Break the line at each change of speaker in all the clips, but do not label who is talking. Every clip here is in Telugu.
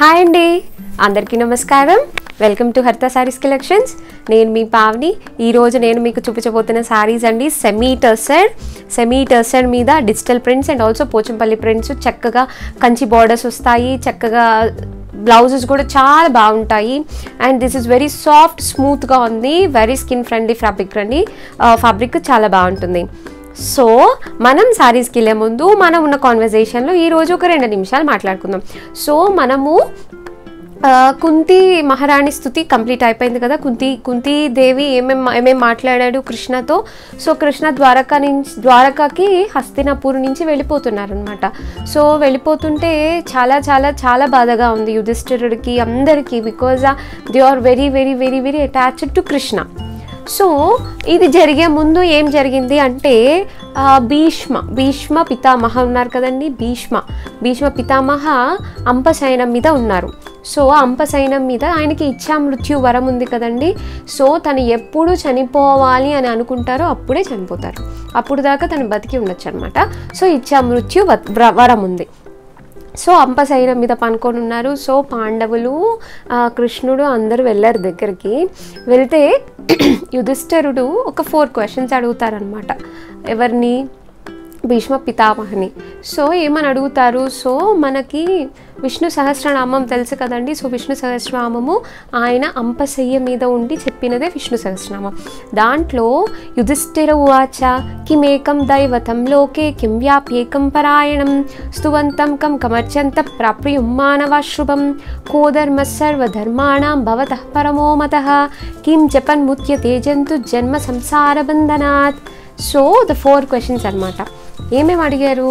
హాయ్ అండి అందరికీ నమస్కారం welcome to Hartha saris collections నేను మీ పావని ఈరోజు నేను మీకు చూపించబోతున్న సారీస్ అండి సెమీ టర్సెడ్ సెమీ టర్సెడ్ మీద digital prints and also Pochampally prints చక్కగా కంచి బార్డర్స్ వస్తాయి చక్కగా బ్లౌజెస్ కూడా చాలా బాగుంటాయి and this is very soft స్మూత్గా ఉంది వెరీ స్కిన్ ఫ్రెండ్లీ ఫ్యాబ్రిక్ అండి ఫ్యాబ్రిక్ చాలా బాగుంటుంది సో మనం సారీస్కి వెళ్ళే ముందు మనం ఉన్న కాన్వర్జేషన్లో ఈరోజు ఒక రెండు నిమిషాలు మాట్లాడుకుందాం సో మనము ఆ, కుంతి మహారాణి స్థుతి కంప్లీట్ అయిపోయింది కదా కుంతి కుంతి దేవి ఏమేం ఏమేం మాట్లాడాడు కృష్ణతో సో కృష్ణ ద్వారకా నుంచి ద్వారకాకి హస్తినాపూర్ నుంచి వెళ్ళిపోతున్నారు అనమాట సో వెళ్ళిపోతుంటే చాలా చాలా చాలా బాధగా ఉంది యుధిష్ఠిరుడికి అందరికీ because they are very very very very attached to Krishna so ఇది జరిగే ముందు ఏం జరిగింది అంటే ఆ, భీష్మ భీష్మ పితామహ ఉన్నారు కదండి భీష్మ భీష్మ పితామహ అంపశయనం మీద ఉన్నారు సో ఆ అంపశయనం మీద ఆయనకి ఇచ్చా మృత్యు వరం ఉంది కదండి సో తను ఎప్పుడు చనిపోవాలి అని అనుకుంటారో అప్పుడే చనిపోతారు అప్పుడు దాకా తను బతికి ఉండొచ్చు అనమాట సో ఇచ్చా మృత్యు వ- వ్ర- వరం ఉంది సో అంపశైలం మీద పనుకొని ఉన్నారు సో పాండవులు ఆ, కృష్ణుడు అందరూ వెళ్ళారు దగ్గరికి వెళ్తే యుధిష్ఠరుడు ఒక ఫోర్ క్వశ్చన్స్ అడుగుతారనమాట ఎవరిని భీష్మ పితామహని సో ఏమని అడుగుతారు సో మనకి విష్ణు సహస్రనామం తెలుసు కదండి సో విష్ణు సహస్రనామము ఆయన అంపశయ్య మీద ఉండి చెప్పినదే విష్ణు సహస్రనామం దాంట్లో యుధిష్ఠిర ఉవాచ కిమేకం దైవతం లోకే కిం వ్యాప్యేకం పరాయణం స్తువంతం కం కమర్చంత ప్రాప్రియం మానవాశుభం కోధర్మ సర్వధర్మాణం భవతః పరమో మతః కిం జపన్ముచ్యతే జంతు జన్మ సంసారబంధనాత్ సో ద ఫోర్ క్వశ్చన్స్ అనమాట ఏమేమి అడిగారు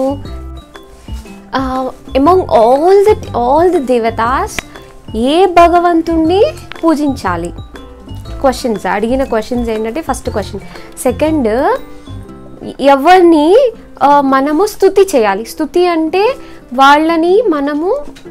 among all the all the దేవతాస్ ఏ భగవంతుణ్ణి పూజించాలి క్వశ్చన్స్ అడిగిన క్వశ్చన్స్ ఏంటంటే ఫస్ట్ క్వశ్చన్ సెకండ్ ఎవరిని ఆ, మనము స్థుతి చేయాలి స్థుతి అంటే వాళ్ళని మనము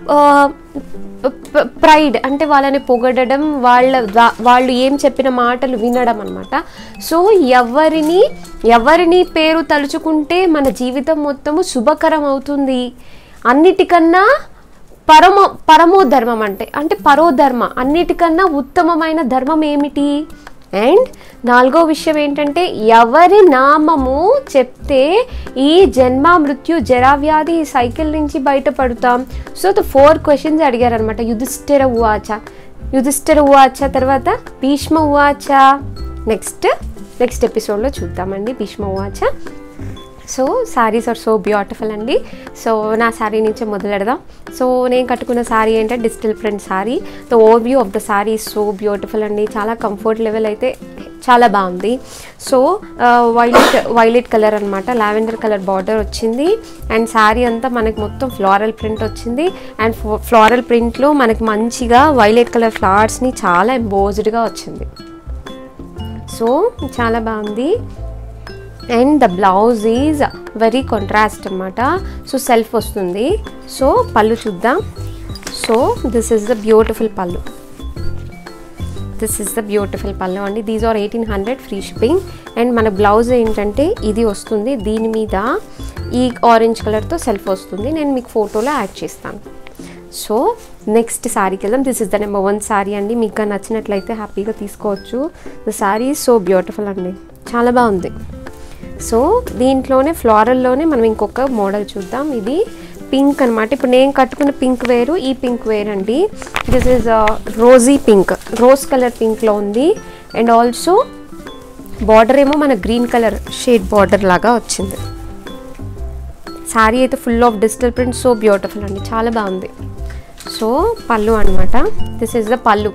ప్రైడ్ అంటే వాళ్ళని పొగడడం వాళ్ళ వా- వాళ్ళు ఏం చెప్పిన మాటలు వినడం అనమాట సో ఎవరిని ఎవరిని పేరు తలుచుకుంటే మన జీవితం మొత్తము శుభకరం అవుతుంది అన్నిటికన్నా పరమ పరమో ధర్మం అంటే అంటే పరోధర్మ అన్నిటికన్నా ఉత్తమమైన ధర్మం ఏమిటి అండ్ నాలుగో విషయం ఏంటంటే ఎవరి నామము చెప్తే ఈ జన్మ మృత్యు జరావ్యాధి ఈ సైకిల్ నుంచి బయటపడతాం సో ద ఫోర్ క్వశ్చన్స్ అడిగారనమాట యుధిష్ఠిర ఉవాచ యుధిష్ఠిర ఉవాచ తర్వాత భీష్మ ఉవాచ నెక్స్ట్ నెక్స్ట్ ఎపిసోడ్లో చూద్దామండి భీష్మ ఉవాచ so saris are so beautiful అండి సో నా శారీ నుంచి మొదలెడదాం సో నేను కట్టుకున్న శారీ ఏంటంటే digital print sari the overview of the sari so beautiful అండి చాలా కంఫర్ట్ లెవెల్ అయితే చాలా బాగుంది సో వైలెట్ వైలెట్ కలర్ అనమాట లావెండర్ కలర్ బార్డర్ వచ్చింది అండ్ శారీ అంతా మనకి మొత్తం ఫ్లోరల్ ప్రింట్ వచ్చింది అండ్ ఫ్లోరల్ ప్రింట్లో మనకి మంచిగా వైలెట్ కలర్ ఫ్లవర్స్ని చాలా ఎంబోజ్డ్గా వచ్చింది సో చాలా బాగుంది and the blouse is very contrast అనమాట సో సెల్ఫ్ వస్తుంది సో పళ్ళు చూద్దాం so this is the beautiful pallu this is the beautiful pallu అండి these are eighteen hundred free shipping and మన బ్లౌజ్ ఏంటంటే ఇది వస్తుంది దీని మీద ఈ ఆరెంజ్ కలర్తో సెల్ఫ్ వస్తుంది నేను మీకు ఫోటోలో యాడ్ చేస్తాను సో నెక్స్ట్ శారీకి వెళ్దాం this is the number one sari అండి మీకు నచ్చినట్లయితే హ్యాపీగా తీసుకోవచ్చు ద శారీ సో బ్యూటిఫుల్ అండి చాలా బాగుంది సో దీంట్లోనే ఫ్లోరల్లోనే మనం ఇంకొక మోడల్ చూద్దాం ఇది పింక్ అనమాట ఇప్పుడు నేను కట్టుకున్న పింక్ వేరు ఈ పింక్ వేరు అండి this is rosy pink rose colour పింక్లో ఉంది అండ్ ఆల్సో బార్డర్ ఏమో మన గ్రీన్ కలర్ షేడ్ బార్డర్ లాగా వచ్చింది శారీ అయితే full of digital print so beautiful అండి చాలా బాగుంది సో పళ్ళు అనమాట this is the pallu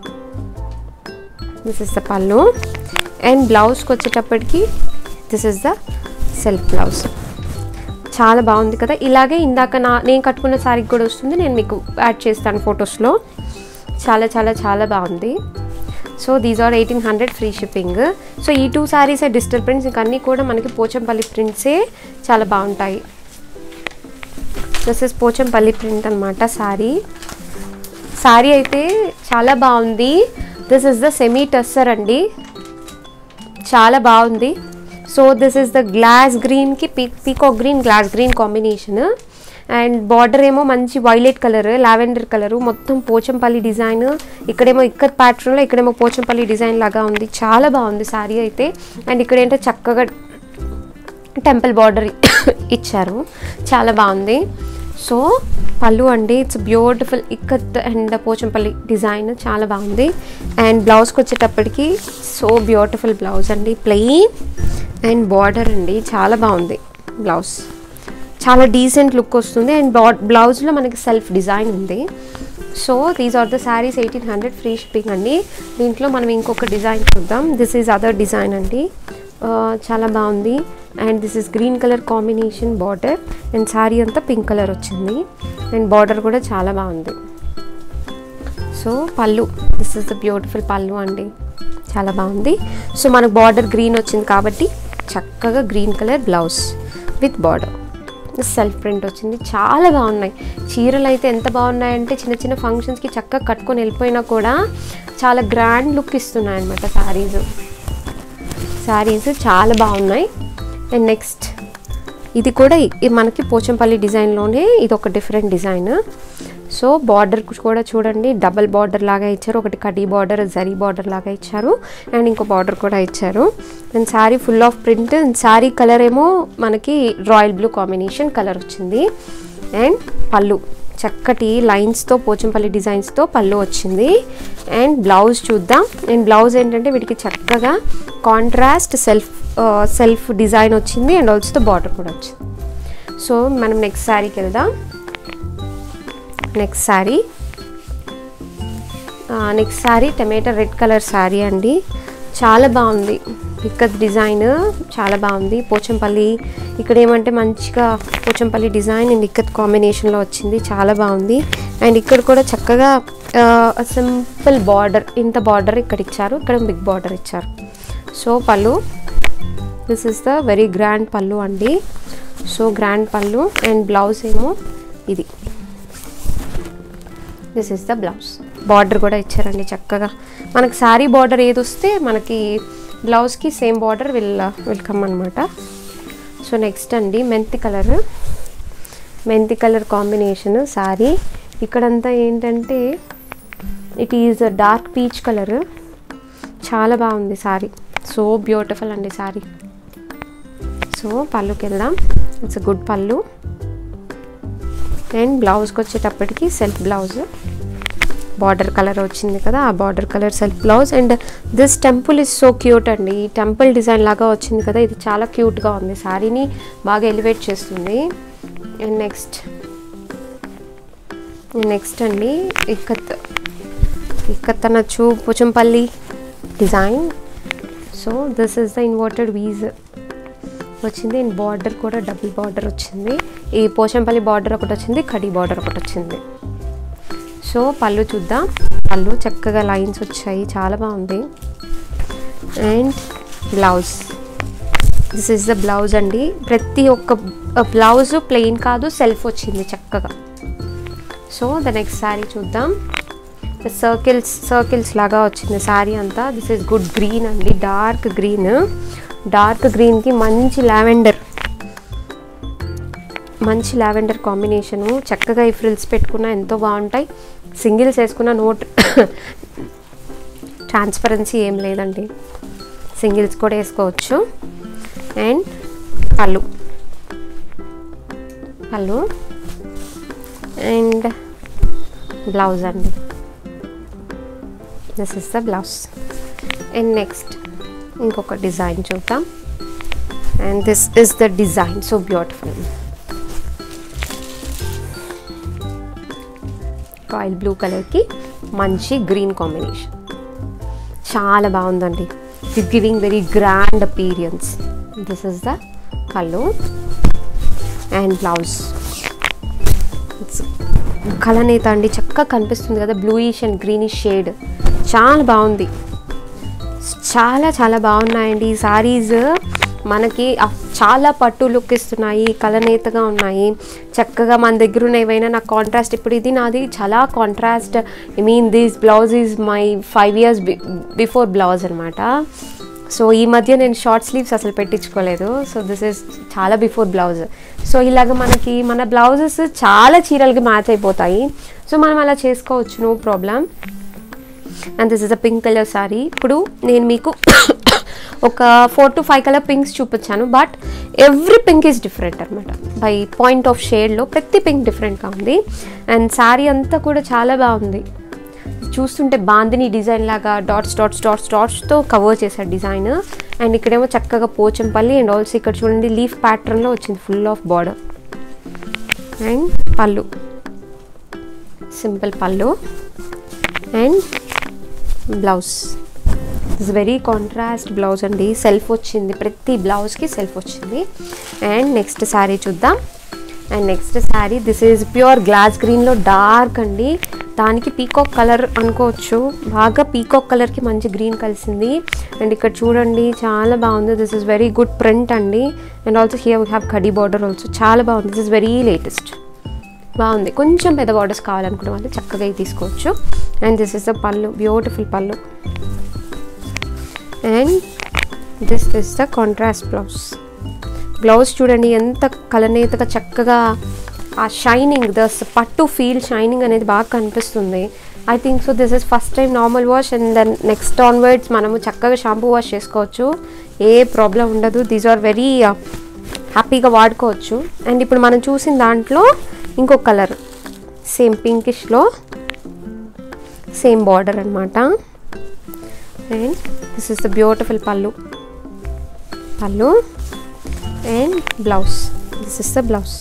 this is the pallu and బ్లౌజ్కి వచ్చేటప్పటికి this is the self blouse చాలా బాగుంది కదా ఇలాగే ఇందాక నా నేను కట్టుకున్న శారీకి కూడా వస్తుంది నేను మీకు యాడ్ చేస్తాను ఫొటోస్లో చాలా చాలా చాలా బాగుంది so these are eighteen hundred free shipping so ఈ టూ శారీస్ డిజిటల్ ప్రింట్స్ ఇంకా అన్నీ కూడా మనకి పోచంపల్లి ప్రింట్సే చాలా బాగుంటాయి దిస్ ఇస్ పోచంపల్లి ప్రింట్ అనమాట శారీ శారీ అయితే చాలా బాగుంది this is the semi tussar అండి చాలా బాగుంది so this is the glass గ్రీన్కి పీ peacock green glass green combination and border ఏమో మంచి వైలెట్ కలర్ లావెండర్ కలర్ మొత్తం పోచంపల్లి డిజైన్ ఇక్కడేమో ఇక్కత్ ప్యాటర్న్లో ఇక్కడేమో పోచంపల్లి డిజైన్ లాగా ఉంది చాలా బాగుంది శారీ అయితే అండ్ ఇక్కడ ఏంటో చక్కగా టెంపుల్ బార్డర్ ఇచ్చారు చాలా బాగుంది సో పళ్ళు అండి it's beautiful ikat and Pochampally design చాలా బాగుంది అండ్ బ్లౌజ్కి వచ్చేటప్పటికి సో బ్యూటిఫుల్ బ్లౌజ్ అండి ప్లెయిన్ అండ్ బార్డర్ అండి చాలా బాగుంది బ్లౌజ్ చాలా డీసెంట్ లుక్ వస్తుంది అండ్ బ్లౌజ్లో మనకి సెల్ఫ్ డిజైన్ ఉంది so these are the saris eighteen hundred free shipping అండి దీంట్లో మనం ఇంకొక డిజైన్ చూద్దాం దిస్ ఈజ్ అదర్ డిజైన్ అండి ఆ, చాలా బాగుంది and this is green colour combination border and sari అంతా పింక్ కలర్ వచ్చింది అండ్ బార్డర్ కూడా చాలా బాగుంది so pallu this is the beautiful pallu అండి చాలా బాగుంది సో మనకు బార్డర్ గ్రీన్ వచ్చింది కాబట్టి చక్కగా green colour blouse with border self print వచ్చింది చాలా బాగున్నాయి చీరలు అయితే ఎంత బాగున్నాయంటే చిన్న చిన్న ఫంక్షన్స్కి చక్కగా కట్టుకొని వెళ్ళిపోయినా కూడా చాలా గ్రాండ్ లుక్ ఇస్తున్నాయి అనమాట శారీస్ శారీస్ చాలా బాగున్నాయి అండ్ నెక్స్ట్ ఇది కూడా ఇ- మనకి పోచంపల్లి డిజైన్లోనే ఇది ఒక డిఫరెంట్ డిజైన్ సో బార్డర్ కూడా చూడండి డబల్ బార్డర్ లాగా ఇచ్చారు ఒకటి కడీ బార్డర్ జరీ బార్డర్ లాగా ఇచ్చారు అండ్ ఇంకో బార్డర్ కూడా ఇచ్చారు and sari full of print and sari colour ఏమో మనకి రాయల్ బ్లూ కాంబినేషన్ కలర్ వచ్చింది అండ్ పళ్ళు చక్కటి లైన్స్తో పోచంపల్లి డిజైన్స్తో పళ్ళు వచ్చింది అండ్ బ్లౌజ్ చూద్దాం అండ్ బ్లౌజ్ ఏంటంటే వీటికి చక్కగా కాంట్రాస్ట్ సెల్ఫ్ సెల్ఫ్ డిజైన్ వచ్చింది అండ్ ఆల్సో బార్డర్ కూడా వచ్చింది సో మనం నెక్స్ట్ శారీకి వెళ్దాం నెక్స్ట్ శారీ నెక్స్ట్ శారీ టమాటా రెడ్ కలర్ శారీ అండి చాలా బాగుంది ఇక్కత్ డిజైన్ చాలా బాగుంది పోచంపల్లి ఇక్కడ ఏమంటే మంచిగా పోచంపల్లి డిజైన్ అండ్ ఇక్కత్ కాంబినేషన్లో వచ్చింది చాలా బాగుంది అండ్ ఇక్కడ కూడా చక్కగా సింపుల్ బార్డర్ ఇంత బార్డర్ ఇక్కడ ఇచ్చారు ఇక్కడ బిగ్ బార్డర్ ఇచ్చారు so pallu this is the very grand pallu అండి so grand pallu and blouse ఏమో ఇది this is the blouse border కూడా ఇచ్చారండి చక్కగా మనకి శారీ బార్డర్ ఏది వస్తే మనకి బ్లౌజ్కి సేమ్ బార్డర్ విల్ వెల్కమ్ అనమాట సో నెక్స్ట్ అండి మెంతి కలర్ మెంతి కలర్ కాంబినేషన్ శారీ ఇక్కడంతా ఏంటంటే it is dark peach colour చాలా బాగుంది శారీ సో బ్యూటిఫుల్ అండి శారీ సో పళ్ళుకి వెళ్దాం ఇట్స్ గుడ్ పళ్ళు అండ్ బ్లౌజ్కి వచ్చేటప్పటికి సెల్ఫ్ బ్లౌజ్ బార్డర్ కలర్ వచ్చింది కదా ఆ border colour self blouse and this temple is so cute అండి ఈ టెంపుల్ డిజైన్ లాగా వచ్చింది కదా ఇది చాలా క్యూట్గా ఉంది శారీని బాగా ఎలివేట్ చేస్తుంది అండ్ నెక్స్ట్ నెక్స్ట్ అండి ఇక్కత్ ఇక్కత్ అనొచ్చు Pochampally design so this is the inverted V's వచ్చింది అండ్ బార్డర్ కూడా డబుల్ బార్డర్ వచ్చింది ఈ పోచంపల్లి బార్డర్ ఒకటి వచ్చింది కడి బార్డర్ ఒకటి వచ్చింది సో పళ్ళు చూద్దాం పళ్ళు చక్కగా లైన్స్ వచ్చాయి చాలా బాగుంది and blouse this is the blouse అండి ప్రతి ఒక్క బ్లౌజ్ ప్లెయిన్ కాదు సెల్ఫ్ వచ్చింది చక్కగా సో ద నెక్స్ట్ శారీ చూద్దాం సర్కిల్స్ సర్కిల్స్ లాగా వచ్చింది శారీ అంతా దిస్ ఇస్ గుడ్ గ్రీన్ అండి డార్క్ గ్రీన్ డార్క్ గ్రీన్కి మంచి లావెండర్ మంచి లావెండర్ కాంబినేషను చక్కగా ఈ ఫ్రిల్స్ పెట్టుకున్న ఎంతో బాగుంటాయి సింగిల్స్ వేసుకున్న నోట్ ట్రాన్స్పరెన్సీ ఏం లేదండి సింగిల్స్ కూడా వేసుకోవచ్చు and pallu pallu and blouse అండి this is the blouse and next ఇంకొక డిజైన్ చూద్దాం and this is the design so beautiful royal blue కలర్కి మంచి గ్రీన్ కాంబినేషన్ చాలా బాగుందండి it giving very grand appearance this is the కళ్ళు అండ్ బ్లౌజ్ ఇట్స్ కలనేత అండి చక్కగా కనిపిస్తుంది కదా బ్లూయిష్ అండ్ గ్రీనిష్ షేడ్ చాలా బాగుంది చాలా చాలా బాగున్నాయండి ఈ సారీస్ మనకి అఫ్- చాలా పట్టు లుక్ ఇస్తున్నాయి కలనేతగా ఉన్నాయి చక్కగా మన దగ్గర ఉన్న ఏవైనా నాకు కాంట్రాస్ట్ ఇప్పుడు ఇది నాది చాలా contrast I mean this blouse is my five years before blouse అనమాట సో ఈ మధ్య నేను షార్ట్ స్లీవ్స్ అసలు పెట్టించుకోలేదు సో దిస్ ఇస్ చాలా బిఫోర్ బ్లౌజ్ సో ఇలాగ మనకి మన బ్లౌజెస్ చాలా చీరలకి మ్యాచ్ అయిపోతాయి సో మనం అలా చేసుకోవచ్చు no problem and this is a pink colour sari ఇప్పుడు నేను మీకు ఒక four to five colour pinks చూపించాను but every pink is different అనమాట బై పాయింట్ ఆఫ్ షేడ్లో ప్రతి పింక్ డిఫరెంట్గా ఉంది అండ్ శారీ అంతా కూడా చాలా బాగుంది చూస్తుంటే బాందిని డిజైన్ లాగా డాట్స్ డాట్స్ డాట్స్ డాట్స్తో కవర్ చేశాడు డిజైన్ అండ్ ఇక్కడేమో చక్కగా పోచంపల్లి అండ్ ఆల్సో ఇక్కడ చూడండి లీఫ్ ప్యాటర్న్లో వచ్చింది full of border and pallu simple pallu and blouse it's very contrast blouse అండి సెల్ఫ్ వచ్చింది ప్రతి బ్లౌజ్కి సెల్ఫ్ వచ్చింది అండ్ నెక్స్ట్ శారీ చూద్దాం and next sari this is pure glass గ్రీన్లో డార్క్ అండి దానికి పీకాక్ కలర్ అనుకోవచ్చు బాగా పీకాక్ కలర్కి మంచి గ్రీన్ కలిసింది అండ్ ఇక్కడ చూడండి చాలా బాగుంది this is very good print అండి and also here we have కడీ బార్డర్ ఆల్సో చాలా బాగుంది దిస్ ఇస్ వెరీ లేటెస్ట్ బాగుంది కొంచెం పెద్ద బార్డర్స్ కావాలనుకున్న వాళ్ళు చక్కగా ఇవి తీసుకోవచ్చు and this is the pallu beautiful pallu and this is the contrast blouse blouse చూడండి ఎంత కలనేతగా చక్కగా ఆ shining the pattu feel shining అనేది బాగా కనిపిస్తుంది I think so this is first time normal wash and then next onwards మనము చక్కగా షాంపూ వాష్ చేసుకోవచ్చు ఏ ప్రాబ్లం ఉండదు దీస్ ఆర్ వెరీ హ్యాపీగా వాడుకోవచ్చు అండ్ ఇప్పుడు మనం చూసిన దాంట్లో ఇంకొక కలర్ సేమ్ పింకిష్లో సేమ్ బార్డర్ అనమాట and this is the beautiful pallu pallu and blouse this is the blouse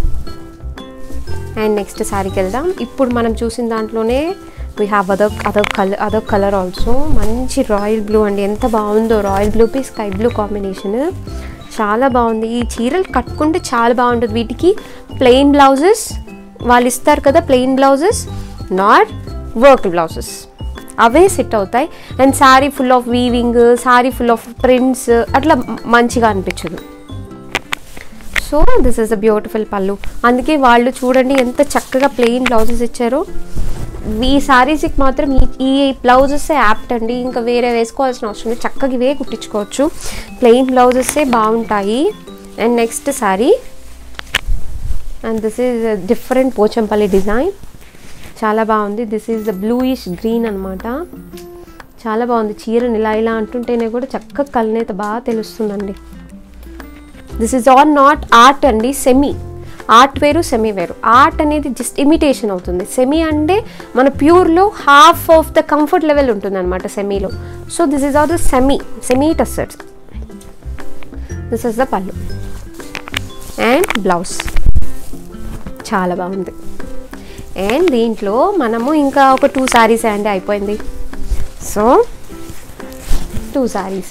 and next శారీకి వెళ్దాం ఇప్పుడు మనం చూసిన దాంట్లోనే we have other other colour other colour also మంచి రాయల్ బ్లూ అండి ఎంత బాగుందో రాయల్ బ్లూకి స్కై బ్లూ కాంబినేషన్ చాలా బాగుంది ఈ చీరలు కట్టుకుంటే చాలా బాగుంటుంది వీటికి ప్లెయిన్ బ్లౌజెస్ వాళ్ళు ఇస్తారు కదా plain blouses not work blouses అవే సెట్ అవుతాయి and sari full of weaving sari full of prints అట్లా మంచిగా అనిపించదు so this is a beautiful pallu అందుకే వాళ్ళు చూడండి ఎంత చక్కగా ప్లెయిన్ బ్లౌజెస్ ఇచ్చారో ఈ శారీస్కి మాత్రం ఈ ఈ బ్లౌజెస్ యాప్ట్ అండి ఇంకా వేరే వేసుకోవాల్సిన అవసరం లేదు చక్కగా ఇవే కుట్టించుకోవచ్చు ప్లెయిన్ బ్లౌజెసే బాగుంటాయి and next sari and this is different Pochampally design చాలా బాగుంది this is the bluish green అనమాట చాలా బాగుంది చీరని ఇలా ఇలా అంటుంటేనే కూడా చక్కగా కలనేత బాగా తెలుస్తుందండి this is all not art అండి సెమీ ఆర్ట్ వేరు సెమీ వేరు ఆర్ట్ అనేది జస్ట్ ఇమిటేషన్ అవుతుంది సెమీ అంటే మన ప్యూర్లో half of the comfort level ఉంటుంది అనమాట సెమీలో so this is all the semi semi tussars this is the pallu and blouse చాలా బాగుంది అండ్ దీంట్లో మనము ఇంకా ఒక టూ శారీస్ అండి అయిపోయింది so two saris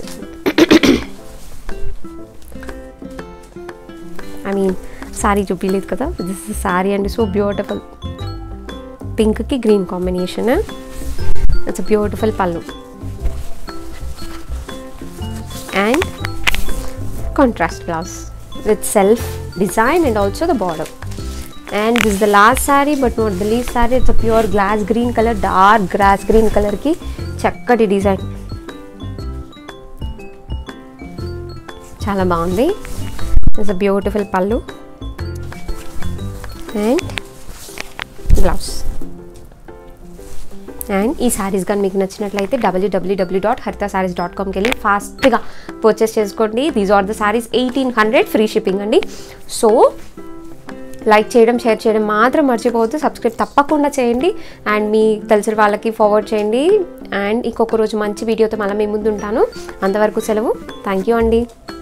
I mean sari చూపించలేదు కదా దిస్ ఇస్ శారీ అండి సో బ్యూటిఫుల్ పింక్కి green combination it's beautiful pallu and contrast blouse with self design and also the border and this the last sari but not the least sari it's pure glass green colour dark grass green కలర్కి చక్కటి డిజైన్ చాలా బాగుంది it's a beautiful pallu and blouse and ఈ శారీస్ కానీ మీకు నచ్చినట్లయితే డబ్ల్యూడబ్ల్యూడబ్ల్యూ డాట్ హరిత శారీస్ డాట్ కామ్కి వెళ్ళి ఫాస్ట్గా పర్చేస్ చేసుకోండి these are the saris eighteen hundred free shipping అండి సో లైక్ చేయడం షేర్ చేయడం మాత్రం మర్చిపోవద్దు సబ్స్క్రైబ్ తప్పకుండా చేయండి అండ్ మీ తెలిసిన వాళ్ళకి ఫార్వర్డ్ చేయండి అండ్ ఇంకొక రోజు మంచి వీడియోతో మళ్ళీ మీ ముందు ఉంటాను అంతవరకు సెలవు థ్యాంక్ యూ అండి